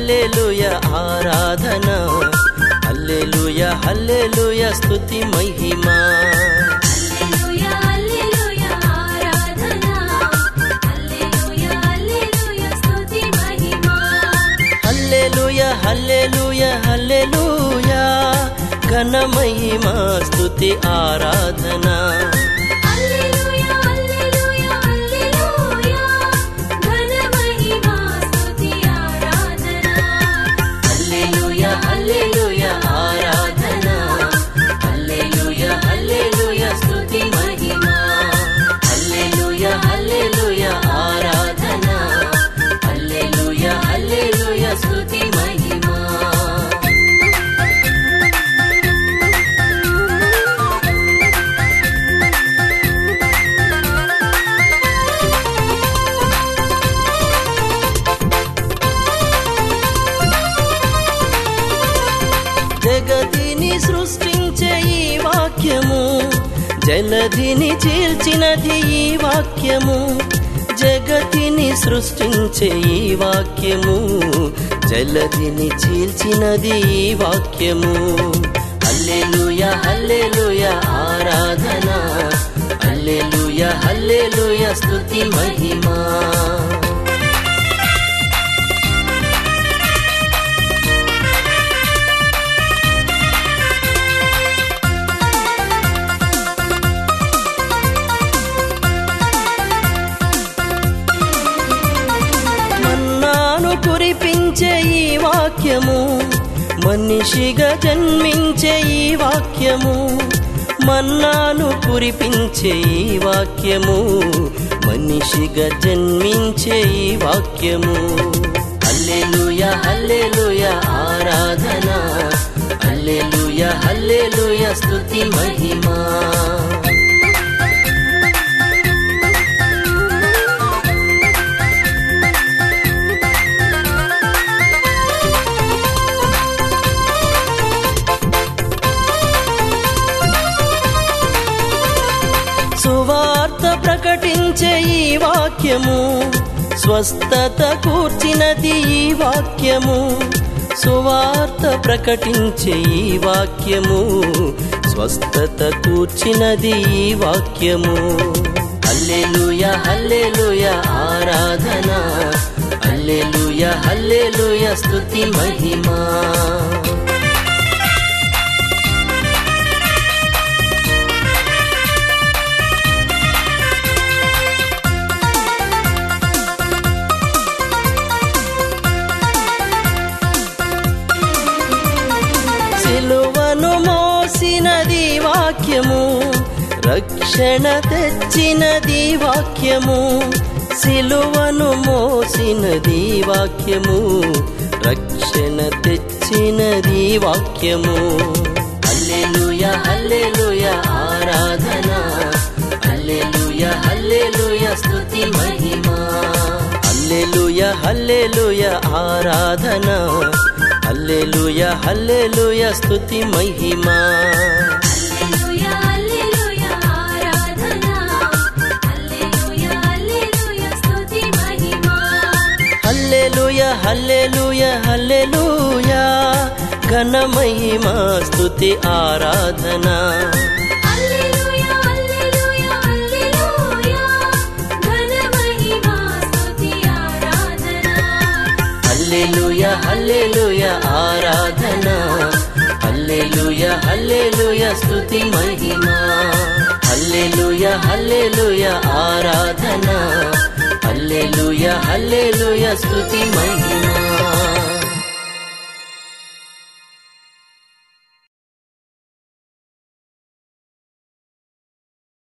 హల్లెలూయ ఆరాధన హల్లెలూయ హల్లెలూయ స్తుతి మహిమా హల్లెలూయా హల్లెలూయా ఆరాధన హల్లెలూయా హల్లెలూయా స్తుతి మహిమా హల్లెలూయ హల్లెలూయ హల్లెలూయ ఘన మహిమా స్తుతి ఆరాధన హల్లెలూయా హల్లెలూయా హల్లెలూయా ఘన మహిమా స్తుతి ఆరాధన హల్లెలూయ హల్లెలూయ ఆరాధన హల్లెలూయ హల్లెలూయ స్తుతి మహిమా హల్లెలూయ హల్లెలూయ ఆరాధన హల్లెలూయ హల్లెలూయ స్తుతి మహిమా జగతిని సృష్టించే ఈ వాక్యము జలధిని చీల్చినది ఈ వాక్యము జగతిని సృష్టించే ఈ వాక్యము జలధిని చీల్చినది ఈ వాక్యము హల్లెలూయ హల్లెలూయ ఆరాధన హల్లెలూయ హల్లెలూయ స్తుతి మహిమా మన్నాను కురిపించే ఈ వాక్యము మనిషిగా జన్మించే ఈ వాక్యము మన్నాను కురిపించే ఈ వాక్యము మనిషిగా జన్మించే ఈ వాక్యము హల్లెలూయ హల్లెలూయ ఆరాధన హల్లెలూయ హల్లెలూయ స్తుతి మహిమా సువార్త ప్రకటించే ఈ వాక్యము స్వస్థత కూర్చినది ఈ వాక్యము సువార్త ప్రకటించే ఈ వాక్యము స్వస్థత కూర్చినది ఈ వాక్యము హల్లెలూయ హల్లెలూయ ఆరాధన హల్లెలూయ హల్లెలూయ స్తుతి మహిమా సిలువను మోసినది వాక్యము రక్షణ తెచ్చినది వాక్యము సిలువను మోసినది వాక్యము రక్షణ తెచ్చినది వాక్యము హల్లెలూయ హల్లెలూయ ఆరాధన హల్లెలూయ హల్లెలూయ స్తుతి మహిమా హల్లెలూయ హల్లెలూయ ఆరాధన హల్లెలూయ హల్లెలూయ స్తుతి మహిమా హల్లెలూయా హల్లెలూయా ఆరాధన హల్లెలూయా హల్లెలూయా స్తుతి మహిమా హల్లెలూయ హల్లెలూయ హల్లెలూయ ఘన మహిమా స్తుతి ఆరాధన హల్లెలూయా హల్లెలూయా హల్లెలూయా ఘన మహిమా స్తుతి ఆరాధన హల్లెలూయ హల్లెలూయ ఆరాధన హల్లెలూయ హల్లెలూయ స్తుతి మహిమా హల్లెలూయ హల్లెలూయ ఆరాధన హల్లెలూయ హల్లెలూయ స్తుతి మహిమా